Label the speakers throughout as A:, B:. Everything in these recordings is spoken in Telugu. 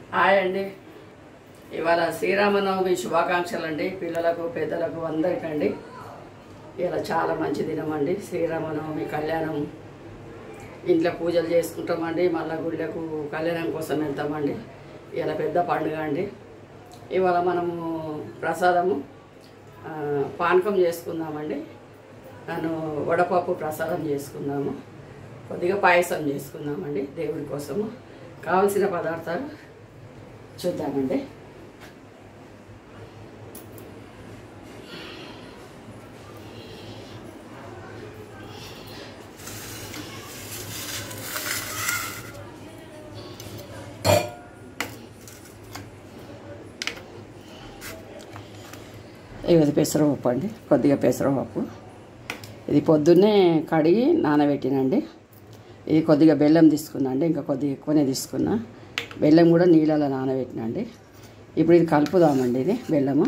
A: హాయ్ అండి ఇవాళ శ్రీరామనవమి శుభాకాంక్షలు అండి పిల్లలకు పెద్దలకు అందరికండి ఇలా చాలా మంచి దినం అండి శ్రీరామనవమి కళ్యాణం ఇంట్లో పూజలు చేసుకుంటామండి మళ్ళా గుళ్ళకు కళ్యాణం కోసం వెళ్తామండి ఇలా పెద్ద పండుగ అండి ఇవాళ మనము ప్రసాదము ఆ, పానకం చేసుకుందామండి నన్ను వడపప్పు ప్రసాదం చేసుకుందాము కొద్దిగా పాయసం చేసుకుందామండి దేవుడి కోసము కావలసిన పదార్థాలు చూద్దామండి ఇది పెసరపప్పు అండి కొద్దిగా పెసరపప్పు ఇది పొద్దున్నే కడిగి నానబెట్టినండి ఇది కొద్దిగా బెల్లం తీసుకున్నా అండి ఇంకా కొద్దిగా ఎక్కువనే తీసుకున్నా బెల్లం కూడా నీళ్ళలో నానబెట్టినండి ఇప్పుడు ఇది కలుపుదామండి ఇది బెల్లము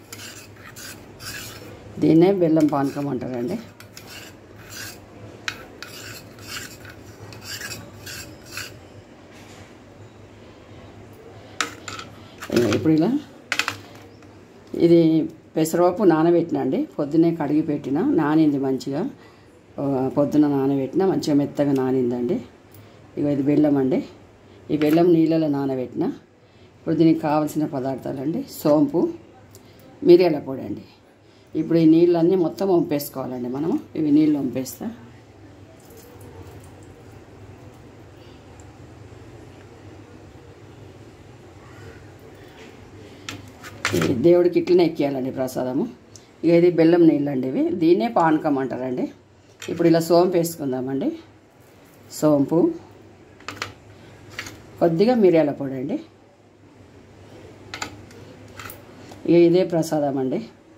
A: దీన్నే బెల్లం పానకం అంటారండి ఇప్పుడు ఇలా ఇది పెసరపప్పు నానబెట్టిన అండి పొద్దునే కడిగి పెట్టిన నానింది మంచిగా ఆ, పొద్దున నానబెట్టిన మంచిగా మెత్తగా నానిందండి ఇక ఇది బెల్లం అండి ఈ బెల్లం నీళ్ళలో నానబెట్టిన ఇప్పుడు దీనికి కావాల్సిన పదార్థాలు అండి సోంపు మిరియాల పొడి అండి ఇప్పుడు ఈ నీళ్ళన్నీ మొత్తం వంపేసుకోవాలండి మనము ఇవి నీళ్ళు వంపేస్తా ఇది దేవుడికి ఇట్లనే ఎక్కియాలండి ప్రసాదము ఇక ఇది బెల్లం నీళ్ళు అండి ఇవి దీన్నే పానకం అంటారండి ఇప్పుడు ఇలా సోంపు వేసుకుందామండి సోంపు కొద్దిగా మిరియాల పొడి అండి ఇక ఇదే ప్రసాదం అండి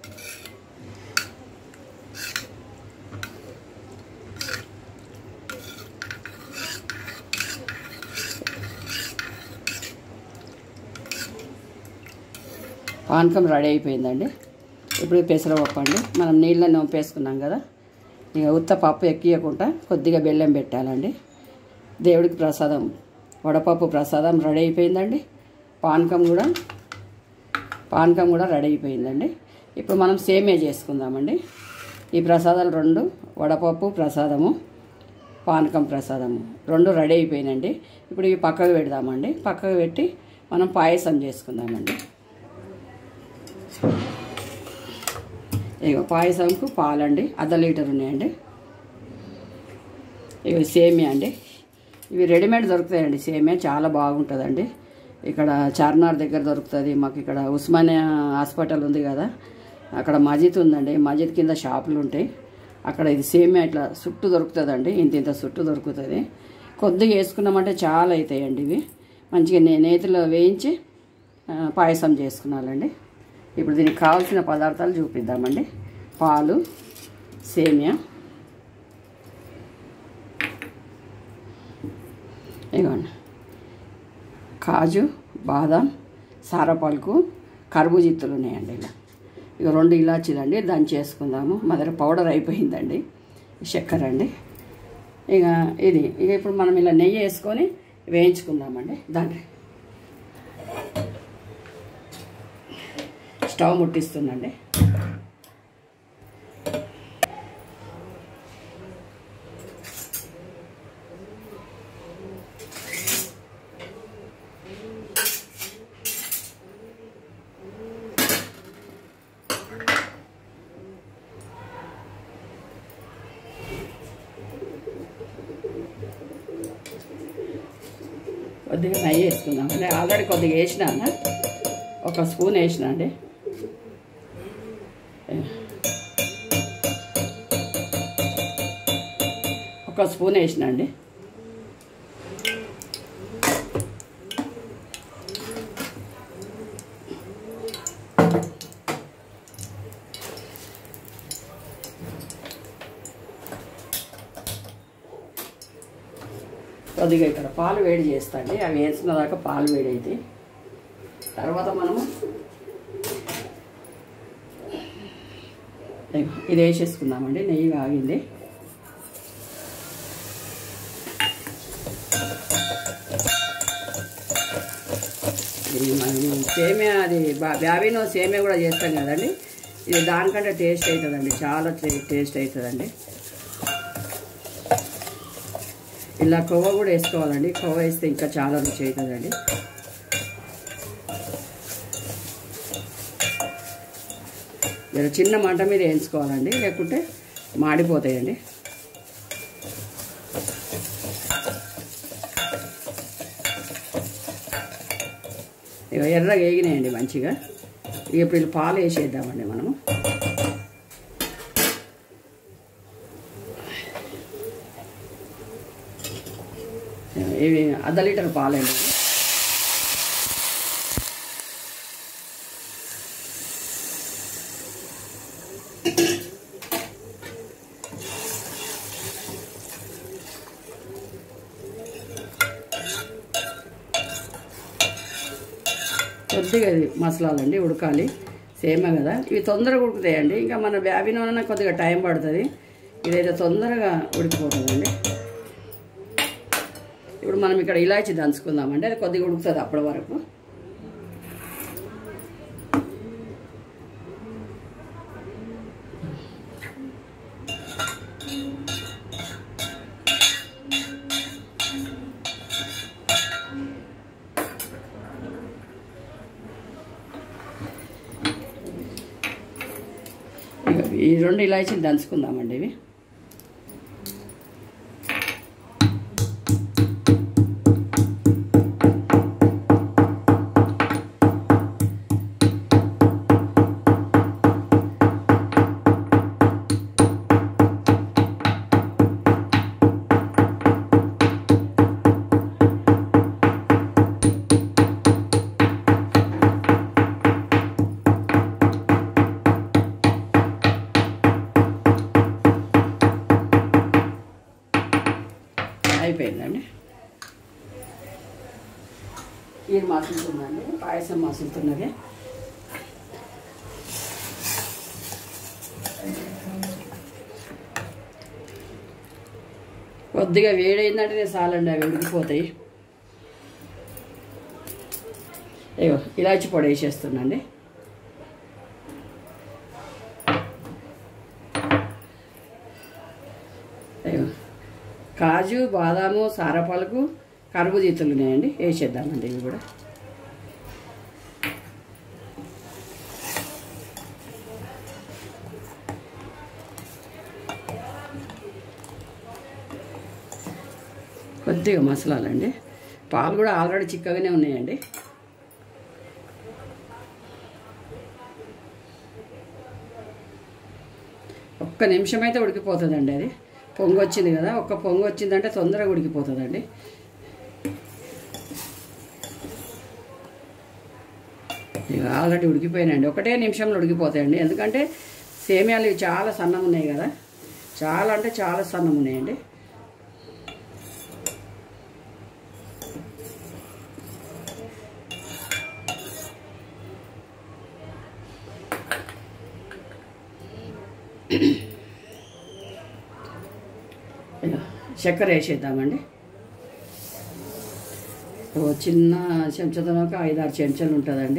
A: పానకం రెడీ అయిపోయిందండి ఇప్పుడు ఈ పెసరపప్పు అండి మనం నీళ్ళని వంపేసుకున్నాం కదా ఇక ఉత్త పప్పు ఎక్కియకుండా కొద్దిగా బెల్లం పెట్టాలండి దేవుడికి ప్రసాదం వడపప్పు ప్రసాదం రెడీ అయిపోయిందండి పానకం కూడా పానకం కూడా రెడీ అయిపోయిందండి ఇప్పుడు మనం సేమియా చేసుకుందామండి ఈ ప్రసాదాలు రెండు వడపప్పు ప్రసాదము పానకం ప్రసాదము రెండు రెడీ అయిపోయినండి ఇప్పుడు ఇవి పక్కకు పెడదామండి పక్కకు పెట్టి మనం పాయసం చేసుకుందామండి ఇక పాయసంకు పాలండి అర్ధ లీటర్ ఉన్నాయండి ఇవి సేమియా అండి ఇవి రెడీమేడ్ దొరుకుతాయండి సేమియా చాలా బాగుంటుందండి ఇక్కడ చార్మినార్ దగ్గర దొరుకుతుంది మాకు ఇక్కడ ఉస్మానియా హాస్పిటల్ ఉంది కదా అక్కడ మజిద్ ఉందండి మజిద్ కింద షాపులు ఉంటాయి అక్కడ ఇది సేమియా ఇట్లా చుట్టూ దొరుకుతుందండి ఇంత ఇంత చుట్టూ దొరుకుతుంది కొద్దిగా వేసుకున్నామంటే చాలా అవుతాయండి ఇవి మంచిగా నే నేతిలో వేయించి ఆ, పాయసం చేసుకున్నాలండి ఇప్పుడు దీనికి కావాల్సిన పదార్థాలు చూపిద్దామండి పాలు సేమియా ఇవ్వండి కాజు బాదం సారపలుకు కర్బూజిత్తులు ఉన్నాయండి ఇలా ఇక రెండు ఇలాచీలు అండి దాన్ని చేసుకుందాము మా దగ్గర పౌడర్ అయిపోయిందండి చక్కెర అండి ఇక ఇది ఇక ఇప్పుడు మనం ఇలా నెయ్యి వేసుకొని వేయించుకుందామండి దాన్ని స్టవ్ ముట్టిస్తుందండి కొద్దిగా నెయ్యి వేసుకుందాం అంటే ఆల్రెడీ కొద్దిగా వేసినా ఒక స్పూన్ వేసిన అండి ఒక స్పూన్ వేసిన అండి కొద్దిగా ఇక్కడ పాలు వేడి చేస్తా అండి అవి వేసుకున్న దాకా పాలు వేడి అయితే తర్వాత మనము ఇదిగో ఇది వేసేసుకుందామండి నెయ్యి ఆగింది ఇది మనం సేమే అది బా- బ్యాబీనో సేమే కూడా చేస్తాం కదండి ఇది దానికంటే టేస్ట్ అవుతుందండి చాలా టే- టేస్ట్ అవుతుందండి ఇలా కొవ్వ కూడా వేసుకోవాలండి కొవ్వ వేస్తే ఇంకా చాలా రుచి అవుతుందండి జర చిన్న మంట మీద వేయించుకోవాలండి లేకుంటే మాడిపోతాయండి ఇక ఎర్రగా వేగినాయండి మంచిగా ఇక ఇప్పుడు వీళ్ళు పాలు వేసేద్దామండి మనము ఇవి అర్ధ లీటర్ పాలండి కొద్దిగా ఇది మసలాలండి ఉడకాలి సేమే కదా ఇవి తొందరగా ఉడుకుతాయండి ఇంకా మన బ్యాబీనోన కొద్దిగా టైం పడుతుంది ఇదైతే తొందరగా ఉడికిపోతుందండి ఇప్పుడు మనం ఇక్కడ ఇలాచి దంచుకుందామండి అది కొద్దిగా ఉడుకుతుంది అప్పటి వరకు ఇక ఈ రెండు ఇలాచీలు దంచుకుందామండి ఇవి అయిపోయిందండి ఇది మసులుతుందండి పాయసం మసులుతున్నది కొద్దిగా వేడైందంటే చాలండి అవి ఉడికిపోతాయి అయ్యో ఇలాచి పొడి వేసేస్తున్నాండి అయ్యో కాజు బాదాము సారపాలకు కర్బూజీతులు ఉన్నాయండి వేసేద్దామండి ఇవి కూడా కొద్దిగా మసలాలండి పాలు కూడా ఆల్రెడీ చిక్కగానే ఉన్నాయండి ఒక్క నిమిషం అయితే ఉడికిపోతుందండి అది పొంగు వచ్చింది కదా ఒక్క పొంగు వచ్చిందంటే తొందరగా ఉడికిపోతుందండి ఇక ఆల్రెడీ ఉడికిపోయినాయండి ఒకటే నిమిషంలో ఉడికిపోతాయండి ఎందుకంటే సేమియాలు ఇవి చాలా సన్నం ఉన్నాయి కదా చాలా అంటే చాలా సన్నం ఉన్నాయండి ఇలా చక్కెర వేసేద్దామండి ఓ చిన్న చెంచాతో ఒక ఐదారు చెంచాలు ఉంటుందండి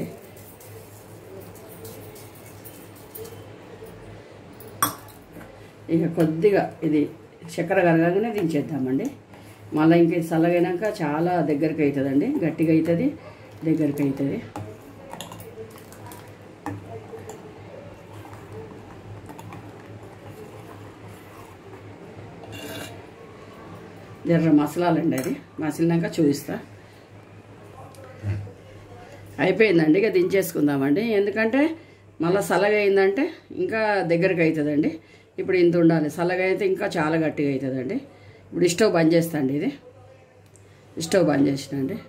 A: ఇక కొద్దిగా ఇది చక్కెర కరగానే దించేద్దామండి మళ్ళీ ఇంక ఇది చల్లగైనాక చాలా దగ్గరికి అవుతుందండి గట్టిగా అవుతుంది దగ్గరికి అవుతుంది జర్ర మసలాలండి అది మసిలినాక చూపిస్తా అయిపోయిందండి ఇక దించేసుకుందామండి ఎందుకంటే మళ్ళీ చల్లగా అయిందంటే ఇంకా దగ్గరికి అవుతుందండి ఇప్పుడు ఇంత ఉండాలి చల్లగా అయితే ఇంకా చాలా గట్టిగా అవుతుందండి ఇప్పుడు స్టవ్ బంద్ చేస్తా అండి ఇది స్టవ్ బంద్ చేసినండి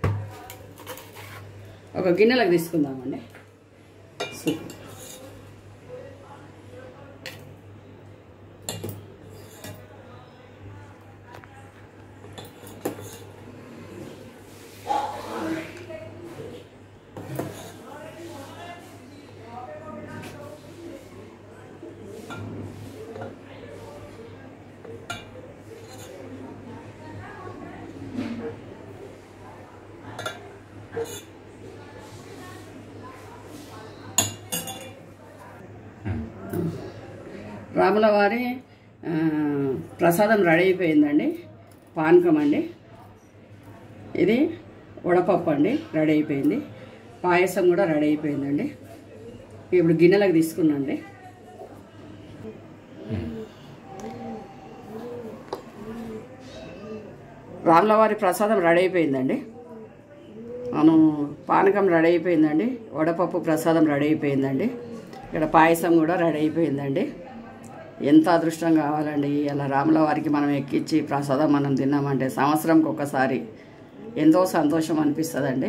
A: ఒక గిన్నెలకు తీసుకుందామండి సూప్ రాముల వారి ఆ, ప్రసాదం రెడీ అయిపోయిందండి పానకం అండి ఇది వడపప్పు అండి రెడీ అయిపోయింది పాయసం కూడా రెడీ అయిపోయిందండి ఇప్పుడు గిన్నెలకు తీసుకున్నాండి రాములవారి ప్రసాదం రెడీ అయిపోయిందండి మనం పానకం రెడీ అయిపోయిందండి వడపప్పు ప్రసాదం రెడీ అయిపోయిందండి ఇక్కడ పాయసం కూడా రెడీ అయిపోయిందండి ఎంత అదృష్టం కావాలండి ఇలా రాముల వారికి మనం ఎక్కించి ప్రసాదం మనం తిన్నామంటే సంవత్సరంకి ఒకసారి ఎంతో సంతోషం అనిపిస్తుందండి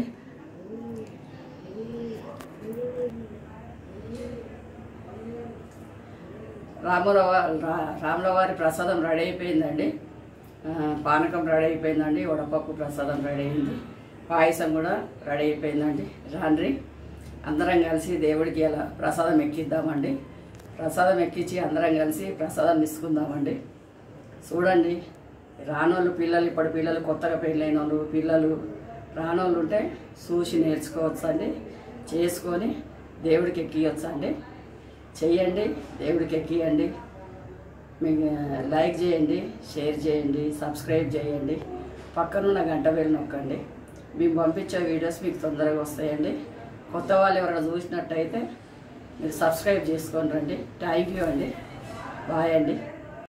A: రాముల రాముల వారి ప్రసాదం రెడీ అయిపోయిందండి ఆ, పానకం రెడీ అయిపోయిందండి వడపప్పు ప్రసాదం రెడీ అయింది పాయసం కూడా రెడీ అయిపోయిందండి రాండ్రి అందరం కలిసి దేవుడికి ఇలా ప్రసాదం ఎక్కిద్దామండి ప్రసాదం ఎక్కించి అందరం కలిసి ప్రసాదం తీసుకుందామండి చూడండి రానోళ్ళు పిల్లలు ఇప్పుడు పిల్లలు కొత్తగా పెళ్ళైన వాళ్ళు పిల్లలు రానోళ్ళు ఉంటే చూసి నేర్చుకోవచ్చు అండి చేసుకొని దేవుడికి ఎక్కియొచ్చు అండి చెయ్యండి దేవుడికి ఎక్కియండి మీకు లైక్ చేయండి షేర్ చేయండి సబ్స్క్రైబ్ చేయండి పక్కనున్న గంట బెల్ నొక్కండి మేము పంపించే వీడియోస్ మీకు తొందరగా వస్తాయండి కొత్త వాళ్ళు ఎవరైనా చూసినట్టయితే మీరు సబ్స్క్రైబ్ చేసుకోండి రండి థ్యాంక్ యూ అండి బాయ్ అండి